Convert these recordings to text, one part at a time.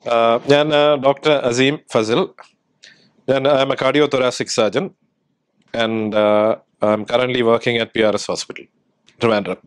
ആഹ് ഞാൻ ഡോക്ടർ അസീം ഫസിൽ ഞാൻ I am a cardio thoracic surgeon and I am currently working at P R S hospital Trivandrum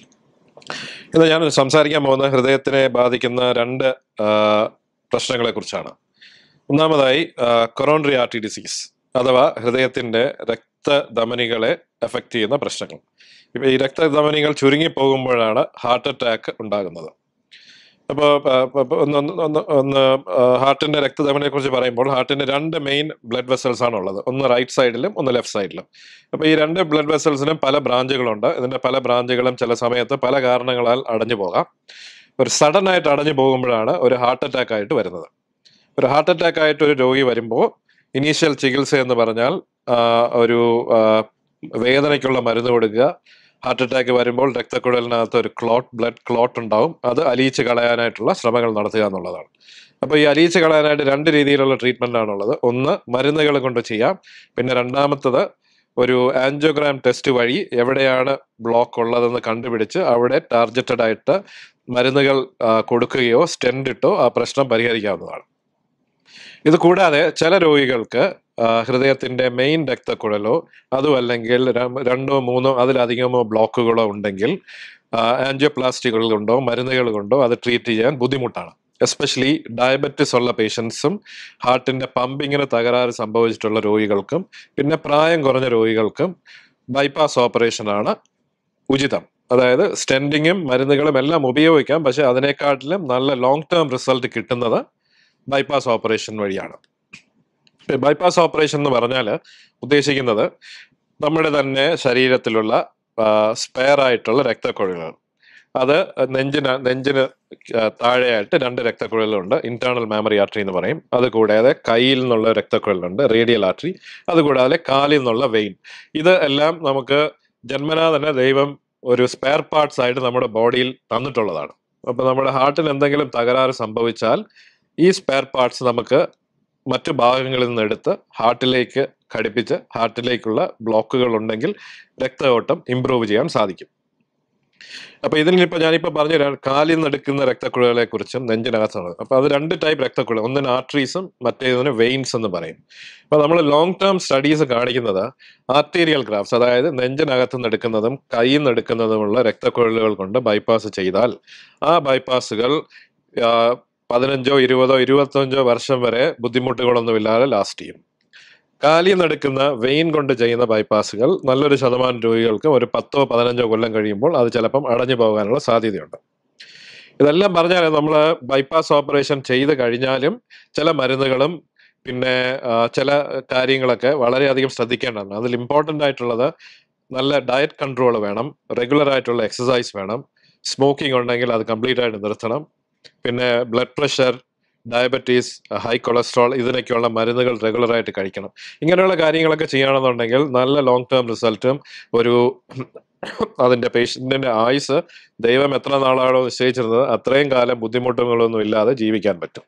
ഇന്ന് ഞാൻ സംസാരിക്കാൻ പോകുന്ന ഹൃദയത്തിനെ ബാധിക്കുന്ന രണ്ട് പ്രശ്നങ്ങളെ കുറിച്ചാണ് ഒന്നാമതായി കൊറോണറി ആർട്ടി ഡിസീസ് അഥവാ ഹൃദയത്തിന്റെ രക്തധമനികളെ എഫക്റ്റ് ചെയ്യുന്ന പ്രശ്നങ്ങൾ ഇപ്പൊ ഈ രക്തധമനികൾ ചുരുങ്ങി പോകുമ്പോഴാണ് ഹാർട്ട് അറ്റാക്ക് ഉണ്ടാകുന്നത് അപ്പോൾ ഒന്ന് ഒന്ന് ഒന്ന് ഒന്ന് ഹാർട്ടിന്റെ രക്തധമനിയെ കുറിച്ച് പറയുമ്പോൾ ഹാർട്ടിന്റെ രണ്ട് മെയിൻ ബ്ലഡ് വെസൽസ് ആണ് ഉള്ളത് ഒന്ന് റൈറ്റ് സൈഡിലും ഒന്ന് ലെഫ്റ്റ് സൈഡിലും അപ്പോൾ ഈ രണ്ട് ബ്ലഡ് വെസൽസിനും പല ബ്രാഞ്ചുകളുണ്ട് ഇതിന്റെ പല ബ്രാഞ്ചുകളും ചില സമയത്ത് പല കാരണങ്ങളാൽ അടഞ്ഞു പോകാം ഒരു സഡൻ ആയിട്ട് അടഞ്ഞു പോകുമ്പോഴാണ് ഒരു ഹാർട്ട് അറ്റാക്ക് ആയിട്ട് വരുന്നത് ഒരു ഹാർട്ട് അറ്റാക്ക് ആയിട്ട് ഒരു രോഗി വരുമ്പോൾ ഇനീഷ്യൽ ചികിത്സ എന്ന് പറഞ്ഞാൽ ആ, ഒരു ആ, വേദനയ്ക്കുള്ള മരുന്ന് കൊടുക്കുക ഹാർട്ട് അറ്റാക്ക് വരുമ്പോൾ രക്തക്കുഴലിനകത്ത് ഒരു ക്ലോട്ട് ബ്ലഡ് ക്ലോട്ട് ഉണ്ടാവും അത് അലിയിച്ച് കളയാനായിട്ടുള്ള ശ്രമങ്ങൾ നടത്തുക എന്നുള്ളതാണ് അപ്പോൾ ഈ അലിയിച്ച് കളയാനായിട്ട് രണ്ട് രീതിയിലുള്ള ട്രീറ്റ്മെന്റ് ആണുള്ളത് ഒന്ന് മരുന്നുകൾ കൊണ്ട് ചെയ്യാം പിന്നെ രണ്ടാമത്തത് ഒരു ആൻജിയോഗ്രാം ടെസ്റ്റ് വഴി എവിടെയാണ് ബ്ലോക്ക് ഉള്ളതെന്ന് കണ്ടുപിടിച്ച് അവിടെ ടാർഗറ്റഡ് ആയിട്ട് മരുന്നുകൾ ആ, കൊടുക്കുകയോ സ്റ്റെൻഡ് ഇട്ടോ ആ പ്രശ്നം പരിഹരിക്കാവുന്നതാണ് ഇത് കൂടാതെ ചില രോഗികൾക്ക് ആ, ഹൃദയത്തിന്റെ മെയിൻ രക്തക്കുഴലോ അതും അല്ലെങ്കിൽ ര- രണ്ടോ മൂന്നോ അതിലധികമോ ബ്ലോക്കുകളോ ഉണ്ടെങ്കിൽ ആൻജിയോപ്ലാസ്റ്റികൾ കൊണ്ടോ മരുന്നുകൾ കൊണ്ടോ അത് ട്രീറ്റ് ചെയ്യാൻ ബുദ്ധിമുട്ടാണ് എസ്പെഷ്യലി ഡയബറ്റിസ് ഉള്ള പേഷ്യൻസും ഹാർട്ടിന്റെ പമ്പിങ്ങിന് തകരാറ് സംഭവിച്ചിട്ടുള്ള രോഗികൾക്കും പിന്നെ പ്രായം കുറഞ്ഞ രോഗികൾക്കും ബൈപ്പാസ് ഓപ്പറേഷൻ ആണ് ഉചിതം അതായത് സ്റ്റെൻഡിങ്ങും മരുന്നുകളും എല്ലാം ഉപയോഗിക്കാം പക്ഷെ അതിനേക്കാട്ടിലും നല്ല ലോങ് ടേം റിസൾട്ട് കിട്ടുന്നത് ബൈപ്പാസ് ഓപ്പറേഷൻ വഴിയാണ് ബൈപ്പാസ് ഓപ്പറേഷൻ എന്ന് പറഞ്ഞാൽ ഉദ്ദേശിക്കുന്നത് നമ്മുടെ തന്നെ ശരീരത്തിലുള്ള സ്പെയർ ആയിട്ടുള്ള രക്തക്കുഴലുകൾ അത് നെഞ്ചിന് നെഞ്ചിന് ആ, താഴെയായിട്ട് രണ്ട് രക്തക്കുഴലുണ്ട് ഇന്റേണൽ മാമറി ആർട്ടറി എന്ന് പറയും അത് കൂടാതെ കയ്യിൽ നിന്നുള്ള രക്തക്കുഴലുണ്ട് റേഡിയൽ ആർട്ടറി അത് കൂടാതെ കാലിൽ നിന്നുള്ള വെയിൻ ഇത് എല്ലാം നമുക്ക് ജന്മനാ തന്നെ ദൈവം ഒരു സ്പെയർ പാർട്സ് ആയിട്ട് നമ്മുടെ ബോഡിയിൽ തന്നിട്ടുള്ളതാണ് അപ്പൊ നമ്മുടെ ഹാർട്ടിന് എന്തെങ്കിലും തകരാറ് സംഭവിച്ചാൽ ഈ സ്പെയർ പാർട്സ് നമുക്ക് മറ്റു ഭാഗങ്ങളിൽ നിന്ന് എടുത്ത് ഹാർട്ടിലേക്ക് ഘടിപ്പിച്ച് ഹാർട്ടിലേക്കുള്ള ബ്ലോക്കുകൾ ഉണ്ടെങ്കിൽ രക്തയോട്ടം ഇംപ്രൂവ് ചെയ്യാൻ സാധിക്കും അപ്പൊ ഇതിനിപ്പോ ഞാനിപ്പോ പറഞ്ഞ ര- കാലിൽ നിന്ന് എടുക്കുന്ന രക്തക്കുഴലുകളെ കുറിച്ചും നെഞ്ചിനകത്താണ് അപ്പൊ അത് രണ്ട് ടൈപ്പ് രക്തക്കുഴൽ ഒന്നിന് ആർട്ടറീസും മറ്റേതിന് വെയിൻസ് എന്ന് പറയും അപ്പൊ നമ്മൾ ലോങ് ടേം സ്റ്റഡീസ് കാണിക്കുന്നത് ആർട്ടീരിയൽ ഗ്രാഫ്സ് അതായത് നെഞ്ചിനകത്ത് നിന്ന് എടുക്കുന്നതും കയ്യിൽ നിന്ന് എടുക്കുന്നതുമുള്ള രക്തക്കുഴലുകൾ കൊണ്ട് ബൈപ്പാസ് ചെയ്താൽ ആ ബൈപ്പാസുകൾ ആ, പതിനഞ്ചോ ഇരുപതോ ഇരുപത്തഞ്ചോ വർഷം വരെ ബുദ്ധിമുട്ടുകളൊന്നുമില്ലാതെ ലാസ്റ്റ് ചെയ്യും കാലിൽ നിന്ന് എടുക്കുന്ന വെയിൻ കൊണ്ട് ചെയ്യുന്ന ബൈപ്പാസുകൾ നല്ലൊരു ശതമാനം രോഗികൾക്ക് ഒരു പത്തോ പതിനഞ്ചോ കൊല്ലം കഴിയുമ്പോൾ അത് ചിലപ്പം അടഞ്ഞു പോകാനുള്ള സാധ്യതയുണ്ട് ഇതെല്ലാം പറഞ്ഞാൽ നമ്മൾ ബൈപ്പാസ് ഓപ്പറേഷൻ ചെയ്ത് കഴിഞ്ഞാലും ചില മരുന്നുകളും പിന്നെ ആ, ചില കാര്യങ്ങളൊക്കെ വളരെയധികം ശ്രദ്ധിക്കേണ്ടതാണ് അതിൽ ഇമ്പോർട്ടൻ്റ് ആയിട്ടുള്ളത് നല്ല ഡയറ്റ് കൺട്രോൾ വേണം റെഗുലർ ആയിട്ടുള്ള എക്സസൈസ് വേണം സ്മോക്കിംഗ് ഉണ്ടെങ്കിൽ അത് കംപ്ലീറ്റ് ആയിട്ട് നിർത്തണം പിന്നെ blood pressure diabetes high cholesterol ഇതിനൊക്കെയുള്ള മരുന്നുകൾ റെഗുലർ ആയിട്ട് കഴിക്കണം ഇങ്ങനെയുള്ള കാര്യങ്ങളൊക്കെ ചെയ്യുകയാണെന്നുണ്ടെങ്കിൽ നല്ല ലോങ് ടേം റിസൾട്ടും ഒരു അതിന്റെ പേഷ്യന്റിന്റെ ആയുസ് ദൈവം എത്ര നാളാണോ നിശ്ചയിച്ചിരുന്നത് അത്രയും കാലം ബുദ്ധിമുട്ടുകളൊന്നും ഇല്ലാതെ ജീവിക്കാൻ പറ്റും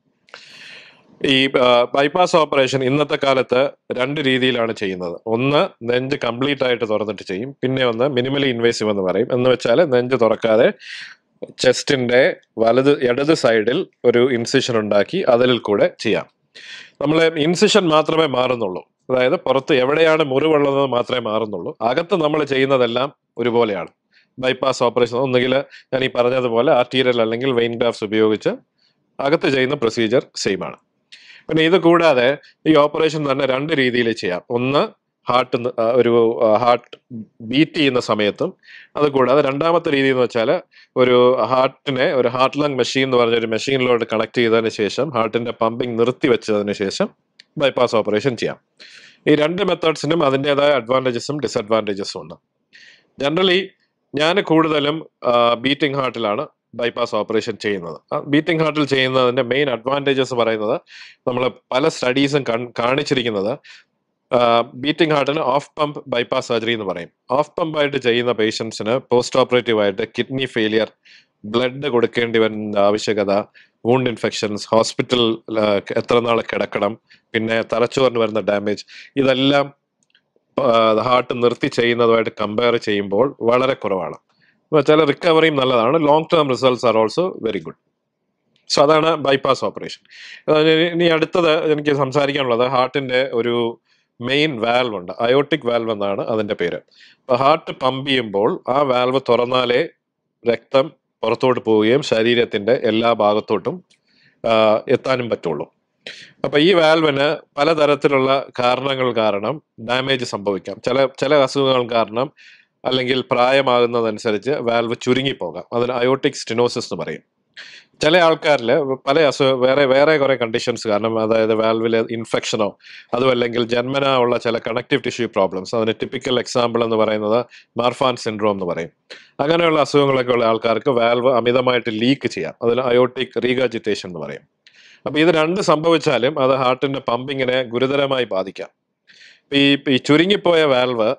ഈ ബൈപ്പാസ് ഓപ്പറേഷൻ ഇന്നത്തെ കാലത്ത് രണ്ട് രീതിയിലാണ് ചെയ്യുന്നത് ഒന്ന് നെഞ്ച് കംപ്ലീറ്റ് ആയിട്ട് തുറന്നിട്ട് ചെയ്യും പിന്നെ ഒന്ന് മിനിമലി ഇൻവേസീവ് എന്ന് പറയും എന്ന് വെച്ചാൽ നെഞ്ച് തുറക്കാതെ ചെസ്റ്റിന്റെ വലത് ഇടത് സൈഡിൽ ഒരു ഇൻസിഷൻ ഉണ്ടാക്കി അതിൽ കൂടെ ചെയ്യാം നമ്മൾ ഇൻസിഷൻ മാത്രമേ മാറുന്നുള്ളൂ അതായത് പുറത്ത് എവിടെയാണ് മുറിവുള്ളത് മാത്രമേ മാറുന്നുള്ളൂ അകത്ത് നമ്മൾ ചെയ്യുന്നതെല്ലാം ഒരുപോലെയാണ് ബൈപ്പാസ് ഓപ്പറേഷൻ ഒന്നുകിൽ ഞാൻ ഈ പറഞ്ഞതുപോലെ ആർട്ടീരിയൽ അല്ലെങ്കിൽ വെയിൻ ഗ്രാഫ്സ് ഉപയോഗിച്ച് അകത്ത് ചെയ്യുന്ന പ്രൊസീജിയർ സെയിം ആണ് പിന്നെ ഇത് കൂടാതെ ഈ ഓപ്പറേഷൻ തന്നെ രണ്ട് രീതിയിൽ ചെയ്യാം ഒന്ന് ഹാർട്ട് ഒരു ഹാർട്ട് ബീറ്റ് ചെയ്യുന്ന സമയത്തും അത് കൂടാതെ രണ്ടാമത്തെ രീതി എന്ന് വെച്ചാൽ ഒരു ഹാർട്ടിനെ ഒരു ഹാർട്ട് ലങ് മെഷീൻ എന്ന് പറഞ്ഞ ഒരു മെഷീനിലോട്ട് കണക്ട് ചെയ്തതിന് ശേഷം ഹാർട്ടിന്റെ പമ്പിങ് നിർത്തി വെച്ചതിന് ശേഷം ബൈപ്പാസ് ഓപ്പറേഷൻ ചെയ്യാം ഈ രണ്ട് മെത്തേഡ്സിനും അതിൻ്റെതായ അഡ്വാൻറ്റേജസും ഡിസഡ്വാൻറ്റേജസും ഉണ്ട് ജനറലി ഞാൻ കൂടുതലും ബീറ്റിംഗ് ഹാർട്ടിലാണ് ബൈപ്പാസ് ഓപ്പറേഷൻ ചെയ്യുന്നത് ബീറ്റിംഗ് ഹാർട്ടിൽ ചെയ്യുന്നതിന്റെ മെയിൻ അഡ്വാൻറ്റേജസ് പറയുന്നത് നമ്മൾ പല സ്റ്റഡീസും കാണിച്ചിരിക്കുന്നത് ബീറ്റിംഗ് ഹാർട്ടിന് ഓഫ് പമ്പ് ബൈപ്പാസ് സർജറി എന്ന് പറയും ഓഫ് പമ്പ് ആയിട്ട് ചെയ്യുന്ന പേഷ്യൻസിന് പോസ്റ്റ് ഓപ്പറേറ്റീവ് ആയിട്ട് കിഡ്നി ഫെയിലിയർ ബ്ലഡ് കൊടുക്കേണ്ടി വരുന്ന ആവശ്യകത വൂണ്ട് ഇൻഫെക്ഷൻസ് ഹോസ്പിറ്റൽ എത്ര നാൾ കിടക്കണം പിന്നെ തലച്ചോറിന് വരുന്ന ഡാമേജ് ഇതെല്ലാം ഹാർട്ട് നിർത്തി ചെയ്യുന്നതുമായിട്ട് കമ്പയർ ചെയ്യുമ്പോൾ വളരെ കുറവാണ് എന്ന് വെച്ചാൽ റിക്കവറിയും നല്ലതാണ് long term results are also very good so അതാണ് ബൈപ്പാസ് ഓപ്പറേഷൻ ഇനി അടുത്തത് എനിക്ക് സംസാരിക്കാനുള്ളത് ഹാർട്ടിന്റെ ഒരു മെയിൻ വാൽവ് ഉണ്ട് അയോട്ടിക് വാൽവ് എന്നാണ് അതിന്റെ പേര് അപ്പൊ ഹാർട്ട് പമ്പ് ചെയ്യുമ്പോൾ ആ വാൽവ് തുറന്നാലേ രക്തം പുറത്തോട്ട് പോവുകയും ശരീരത്തിന്റെ എല്ലാ ഭാഗത്തോട്ടും ആ, എത്താനും പറ്റുള്ളൂ അപ്പൊ ഈ വാൽവിന് പലതരത്തിലുള്ള കാരണങ്ങൾ കാരണം ഡാമേജ് സംഭവിക്കാം ചില ചില അസുഖങ്ങൾ കാരണം അല്ലെങ്കിൽ പ്രായമാകുന്നതനുസരിച്ച് വാൽവ് ചുരുങ്ങിപ്പോകാം അതിന് അയോട്ടിക് സ്റ്റിനോസിസ് എന്ന് പറയും ചില ആൾക്കാരിൽ പല അസുഖ വേറെ വേറെ കുറെ കണ്ടീഷൻസ് കാരണം അതായത് വാൽവിലെ ഇൻഫെക്ഷനോ അതും അല്ലെങ്കിൽ ജന്മന ഉള്ള ചില കണക്റ്റീവ് ടിഷ്യൂ പ്രോബ്ലംസ് അതിന് ടിപ്പിക്കൽ എക്സാമ്പിൾ എന്ന് പറയുന്നത് മാർഫാൻ സിൻഡ്രോം എന്ന് പറയും അങ്ങനെയുള്ള അസുഖങ്ങളൊക്കെ ഉള്ള ആൾക്കാർക്ക് വാൽവ് അമിതമായിട്ട് ലീക്ക് ചെയ്യാം അതിന് അയോട്ടിക് റീഗാജിറ്റേഷൻ എന്ന് പറയും അപ്പൊ ഇത് രണ്ട് സംഭവിച്ചാലും അത് ഹാർട്ടിന്റെ പമ്പിങ്ങിനെ ഗുരുതരമായി ബാധിക്കാം ഇപ്പൊ ഈ ഈ ചുരുങ്ങിപ്പോയ വാൽവ്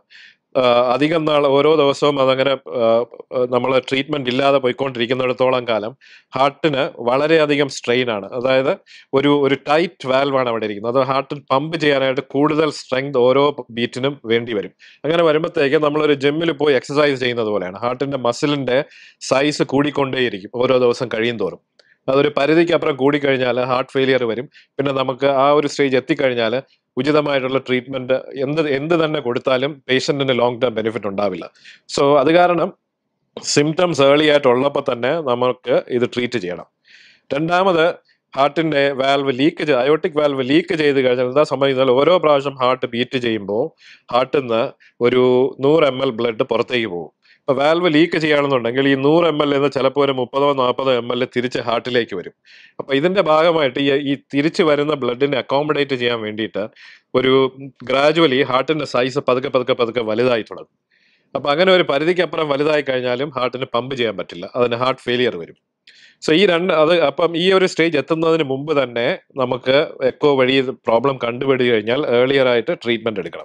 അധികം നാൾ ഓരോ ദിവസവും അതങ്ങനെ നമ്മൾ ട്രീറ്റ്മെന്റ് ഇല്ലാതെ പോയിക്കൊണ്ടിരിക്കുന്നിടത്തോളം കാലം ഹാർട്ടിന് വളരെയധികം സ്ട്രെയിൻ ആണ് അതായത് ഒരു ഒരു ടൈറ്റ് വാൽവാണ് അവിടെ ഇരിക്കുന്നത് അത് ഹാർട്ടിൽ പമ്പ് ചെയ്യാനായിട്ട് കൂടുതൽ സ്ട്രെങ്ത് ഓരോ ബീറ്റിനും വേണ്ടി വരും അങ്ങനെ വരുമ്പോഴത്തേക്ക് നമ്മളൊരു ജിമ്മിൽ പോയി എക്സസൈസ് ചെയ്യുന്നത് പോലെയാണ് ഹാർട്ടിന്റെ മസിലിന്റെ സൈസ് കൂടിക്കൊണ്ടേയിരിക്കും ഓരോ ദിവസം കഴിയും തോറും അതൊരു പരിധിക്ക് അപ്പുറം കൂടിക്കഴിഞ്ഞാൽ ഹാർട്ട് ഫെയിലിയർ വരും പിന്നെ നമുക്ക് ആ ഒരു സ്റ്റേജ് എത്തിക്കഴിഞ്ഞാൽ ഉചിതമായിട്ടുള്ള ട്രീറ്റ്മെന്റ് എന്ത് എന്ത് തന്നെ കൊടുത്താലും പേഷ്യന്റിന് ലോങ് ടേം ബെനിഫിറ്റ് ഉണ്ടാവില്ല സോ അത് കാരണം സിംറ്റംസ് ഏർലി ആയിട്ടുള്ളപ്പോൾ തന്നെ നമുക്ക് ഇത് ട്രീറ്റ് ചെയ്യണം രണ്ടാമത് ഹാർട്ടിന്റെ valve leak aortic valve leak ചെയ്ത് കഴിഞ്ഞാൽ എന്താ സംഭവിക്കുന്നത് ഓരോ പ്രാവശ്യം ഹാർട്ട് ബീറ്റ് ചെയ്യുമ്പോൾ ഹാർട്ടിൽ നിന്ന് ഒരു നൂറ് എം എൽ ബ്ലഡ് പുറത്തേക്ക് പോകും ഇപ്പൊ വാൽവ് ലീക്ക് ചെയ്യുകയാണെന്നുണ്ടെങ്കിൽ ഈ നൂറ് എം എൽ എന്ന് ചിലപ്പോൾ ഒരു മുപ്പതോ നാൽപ്പതോ എം എൽ തിരിച്ച് ഹാർട്ടിലേക്ക് വരും അപ്പൊ ഇതിന്റെ ഭാഗമായിട്ട് ഈ ഈ തിരിച്ചു വരുന്ന ബ്ലഡിനെ അക്കോമഡേറ്റ് ചെയ്യാൻ വേണ്ടിയിട്ട് ഒരു ഗ്രാജുവലി ഹാർട്ടിന്റെ സൈസ് പതുക്കെ പതുക്കെ പതുക്കെ വലുതായി തുടങ്ങും അപ്പൊ അങ്ങനെ ഒരു പരിധിക്കപ്പുറം വലുതായി കഴിഞ്ഞാലും ഹാർട്ടിന് പമ്പ് ചെയ്യാൻ പറ്റില്ല അതിന് ഹാർട്ട് ഫെയിലിയർ വരും സോ ഈ രണ്ട് അത് അപ്പം ഈ ഒരു സ്റ്റേജ് എത്തുന്നതിന് മുമ്പ് തന്നെ നമുക്ക് എക്കോ വഴി പ്രോബ്ലം കണ്ടുപിടി കഴിഞ്ഞാൽ ഏർലിയർ ആയിട്ട് ട്രീറ്റ്മെന്റ് എടുക്കണം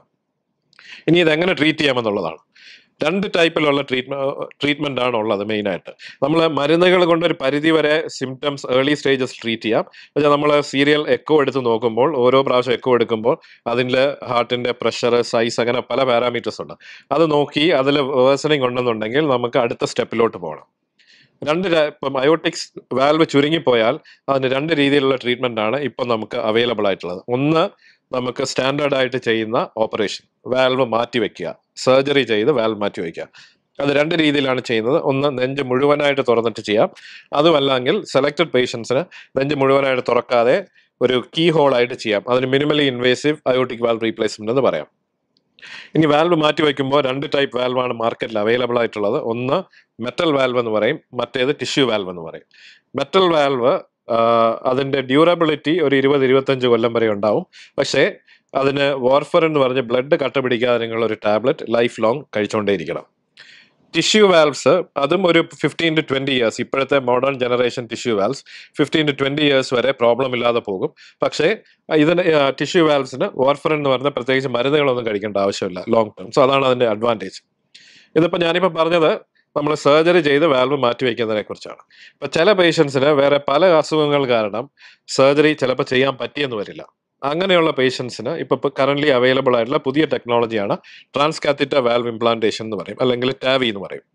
ഇനി ഇത് എങ്ങനെ ട്രീറ്റ് ചെയ്യാമെന്നുള്ളതാണ് രണ്ട് ടൈപ്പിലുള്ള ട്രീറ്റ്മെന്റ് ട്രീറ്റ്മെന്റ് ആണ് ഉള്ളത് മെയിൻ ആയിട്ട് നമ്മൾ മരുന്നുകൾ കൊണ്ട് ഒരു പരിധി വരെ സിംറ്റംസ് ഏർലി സ്റ്റേജസ് ട്രീറ്റ് ചെയ്യാം പക്ഷേ നമ്മൾ സീരിയൽ എക്കോ എടുത്ത് നോക്കുമ്പോൾ ഓരോ പ്രാവശ്യം എക്കോ എടുക്കുമ്പോൾ അതിൻ്റെ ഹാർട്ടിന്റെ പ്രഷർ സൈസ് അങ്ങനെ പല പാരാമീറ്റേഴ്സ് ഉണ്ട് അത് നോക്കി അതിൽ വേഴ്സണിങ് ഉണ്ടെന്നുണ്ടെങ്കിൽ നമുക്ക് അടുത്ത സ്റ്റെപ്പിലോട്ട് പോകണം രണ്ട് ര- ഇപ്പം അയോട്ടിക്സ് വാൽവ് ചുരുങ്ങിപ്പോയാൽ അതിന് രണ്ട് രീതിയിലുള്ള ട്രീറ്റ്മെന്റ് ആണ് ഇപ്പം നമുക്ക് അവൈലബിൾ ആയിട്ടുള്ളത് ഒന്ന് നമുക്ക് സ്റ്റാൻഡേർഡ് ആയിട്ട് ചെയ്യുന്ന ഓപ്പറേഷൻ വാൽവ് മാറ്റി വെക്കുക സർജറി ചെയ്ത് വാൽവ് മാറ്റി വെക്കുക അത് രണ്ട് രീതിയിലാണ് ചെയ്യുന്നത് ഒന്ന് നെഞ്ച് മുഴുവനായിട്ട് തുറന്നിട്ട് ചെയ്യാം അതുമല്ലെങ്കിൽ സെലക്ടഡ് പേഷ്യൻസിന് നെഞ്ച് മുഴുവനായിട്ട് തുറക്കാതെ ഒരു കീ ഹോൾ ആയിട്ട് ചെയ്യാം അതിന് minimally invasive aortic valve replacement എന്ന് പറയാം ഇനി വാൽവ് മാറ്റി വയ്ക്കുമ്പോൾ രണ്ട് ടൈപ്പ് വാൽവാണ് മാർക്കറ്റിൽ അവൈലബിൾ ആയിട്ടുള്ളത് ഒന്ന് മെറ്റൽ വാൽവ് എന്ന് പറയും മറ്റേത് ടിഷ്യൂ വാൽവ് എന്ന് പറയും മെറ്റൽ വാൽവ് അതിന്റെ ഡ്യൂറബിലിറ്റി ഒരു ഇരുപത് ഇരുപത്തഞ്ച് കൊല്ലം വരെ ഉണ്ടാവും പക്ഷേ അതിന് വാർഫർ എന്ന് പറഞ്ഞ് ബ്ലഡ് കട്ട പിടിക്കാതിനുള്ള ഒരു ടാബ്ലറ്റ് ലൈഫ് ലോങ് കഴിച്ചുകൊണ്ടേയിരിക്കണം ടിഷ്യൂ വാൽവ്സ് അതും ഒരു ഫിഫ്റ്റീൻ ടു ട്വന്റി ഇയേഴ്സ് ഇപ്പോഴത്തെ modern generation tissue valves fifteen to twenty years വരെ പ്രോബ്ലം ഇല്ലാതെ പോകും പക്ഷേ ഇതിന് ടിഷ്യൂ വാൽവ്സിന് വാർഫർ എന്ന് പറഞ്ഞ പ്രത്യേകിച്ച് മരുന്നുകളൊന്നും കഴിക്കേണ്ട ആവശ്യമില്ല ലോങ് ടേം സോ അതാണ് അതിന്റെ അഡ്വാൻറ്റേജ് ഇതിപ്പോൾ ഞാനിപ്പോൾ പറഞ്ഞത് നമ്മൾ സർജറി ചെയ്ത് വാൽവ് മാറ്റി വയ്ക്കുന്നതിനെ കുറിച്ചാണ് ഇപ്പൊ ചില പേഷ്യൻസിന് വേറെ പല അസുഖങ്ങൾ കാരണം സർജറി ചിലപ്പോൾ ചെയ്യാൻ പറ്റിയെന്ന് വരില്ല അങ്ങനെയുള്ള പേഷ്യൻസിന് ഇപ്പൊ കറന്റ് അവൈലബിൾ ആയിട്ടുള്ള പുതിയ ടെക്നോളജിയാണ് ട്രാൻസ്കാത്തിറ്റ വാൽവ് ഇംപ്ലാന്റേഷൻ എന്ന് പറയും അല്ലെങ്കിൽ ടാവി എന്ന് പറയും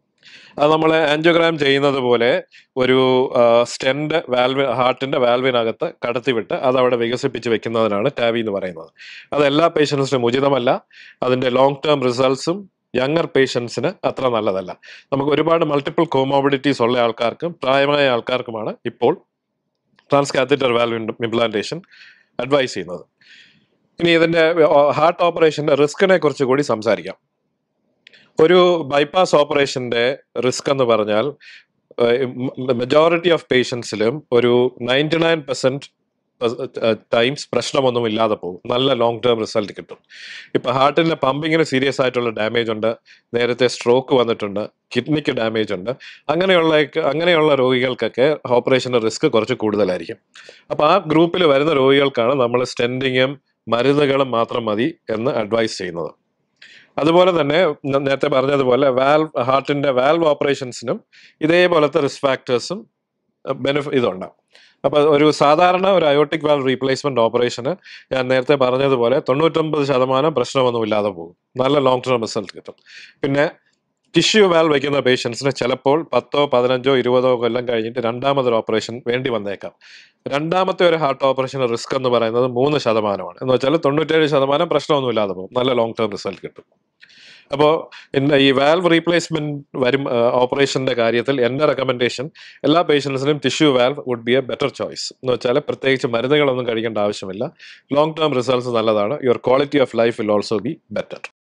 അത് നമ്മൾ ആൻജിയോഗ്രാം ചെയ്യുന്നത് പോലെ ഒരു സ്റ്റെൻഡ് വാൽവ് ഹാർട്ടിന്റെ വാൽവിനകത്ത് കടത്തിവിട്ട് അത് അവിടെ വികസിപ്പിച്ച് വെക്കുന്നതിനാണ് ടാവി എന്ന് പറയുന്നത് അത് എല്ലാ പേഷ്യൻസിനും ഉചിതമല്ല അതിന്റെ ലോങ് ടേം റിസൾട്ട്സും യങ്ങർ പേഷ്യൻസിന് അത്ര നല്ലതല്ല നമുക്ക് ഒരുപാട് മൾട്ടിപ്പിൾ കോമോബിഡിറ്റീസ് ഉള്ള ആൾക്കാർക്കും പ്രായമായ ആൾക്കാർക്കുമാണ് ഇപ്പോൾ ട്രാൻസ്കാത്തറ്റർ വാൽവ് ഇംപ്ലാന്റേഷൻ അഡ്വൈസ് ചെയ്യുന്നത് ഇനി ഇതിന്റെ ഹാർട്ട് ഓപ്പറേഷന്റെ റിസ്കിനെ കുറിച്ച് കൂടി സംസാരിക്കാം ഒരു ബൈപ്പാസ് ഓപ്പറേഷന്റെ റിസ്ക് എന്ന് പറഞ്ഞാൽ മെജോറിറ്റി ഓഫ് പേഷ്യൻസിലും ഒരു നയൻറ്റി നയൻ പെർസെന്റ് ടൈംസ് പ്രശ്നമൊന്നും ഇല്ലാതെ പോകും നല്ല ലോങ് ടേം റിസൾട്ട് കിട്ടും ഇപ്പൊ ഹാർട്ടിന്റെ പമ്പിങ്ങിന് സീരിയസ് ആയിട്ടുള്ള ഡാമേജ് ഉണ്ട് നേരത്തെ സ്ട്രോക്ക് വന്നിട്ടുണ്ട് കിഡ്നിക്ക് ഡാമേജ് ഉണ്ട് അങ്ങനെയുള്ള അങ്ങനെയുള്ള രോഗികൾക്കൊക്കെ ഓപ്പറേഷന്റെ റിസ്ക് കുറച്ച് കൂടുതലായിരിക്കും അപ്പൊ ആ ഗ്രൂപ്പിൽ വരുന്ന രോഗികൾക്കാണ് നമ്മൾ സ്റ്റെൻഡിങ്ങും മരുന്നുകളും മാത്രം മതി എന്ന് അഡ്വൈസ് ചെയ്യുന്നത് അതുപോലെ തന്നെ ന- നേരത്തെ പറഞ്ഞതുപോലെ വാൽവ് ഹാർട്ടിന്റെ വാൽവ് ഓപ്പറേഷൻസിനും ഇതേപോലത്തെ റിസ്ക് ഫാക്ടേഴ്സും ബെനിഫി ഇതുണ്ട് അപ്പൊ ഒരു സാധാരണ ഒരു അയോട്ടിക് വാൽവ് റീപ്ലേസ്മെന്റ് ഓപ്പറേഷന് ഞാൻ നേരത്തെ പറഞ്ഞതുപോലെ തൊണ്ണൂറ്റൊമ്പത് ശതമാനം പ്രശ്നമൊന്നും ഇല്ലാതെ പോകും നല്ല ലോങ് ടേം റിസൾട്ട് കിട്ടും പിന്നെ ടിഷ്യൂ വാൽ വയ്ക്കുന്ന പേഷ്യൻസിന് ചിലപ്പോൾ പത്തോ പതിനഞ്ചോ ഇരുപതോ കൊല്ലം കഴിഞ്ഞിട്ട് രണ്ടാമതൊരു ഓപ്പറേഷൻ വേണ്ടി വന്നേക്കാം രണ്ടാമത്തെ ഒരു ഹാർട്ട് ഓപ്പറേഷൻ റിസ്ക് എന്ന് പറയുന്നത് മൂന്ന് ശതമാനമാണ് എന്ന് വെച്ചാൽ തൊണ്ണൂറ്റേഴ് ശതമാനം പ്രശ്നമൊന്നുമില്ലാതെ പോകും നല്ല ലോങ് ടേം റിസൾട്ട് കിട്ടും അപ്പോൾ ഈ വാൽവ് റീപ്ലേസ്മെന്റ് വരും ഓപ്പറേഷന്റെ കാര്യത്തിൽ എൻ്റെ റെക്കമെൻഡേഷൻ എല്ലാ പേഷ്യൻസിനും tissue valve would be a better choice എന്ന് വെച്ചാൽ പ്രത്യേകിച്ച് മരുന്നുകളൊന്നും കഴിക്കേണ്ട ആവശ്യമില്ല ലോങ് ടേം റിസൾട്ട്സ് നല്ലതാണ് your quality of life will also be better